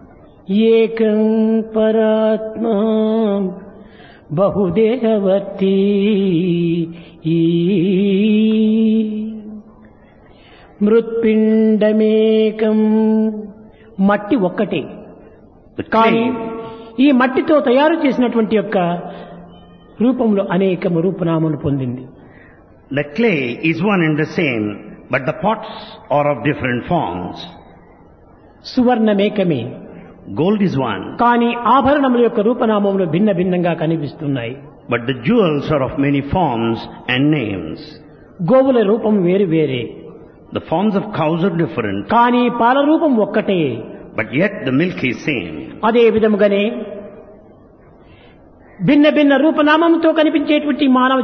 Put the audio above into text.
ఏకం పరాత్మా బహుదేహవర్తి ఈ మృత్పిండమేకం మట్టి ఒక్కటే The కానీ clay, ఈ మట్టితో తయారు చేసినటువంటి యొక్క రూపంలో అనేకము రూపనామను పొందింది the clay is one and the same, but the pots are of different forms. సువర్ణమేకమే Gold is one, కానీ ఆభరణముల యొక్క రూపనామములు భిన్న భిన్నంగా కనిపిస్తున్నాయి but the jewels are of many forms and names. గోవుల రూపం వేరు వేరే The forms of cows are different, కానీ పాల రూపం ఒక్కటే but yet the milk is same. అదే విధముగానే భిన్న భిన్న రూపనామంతో కనిపించేటువంటి మానవ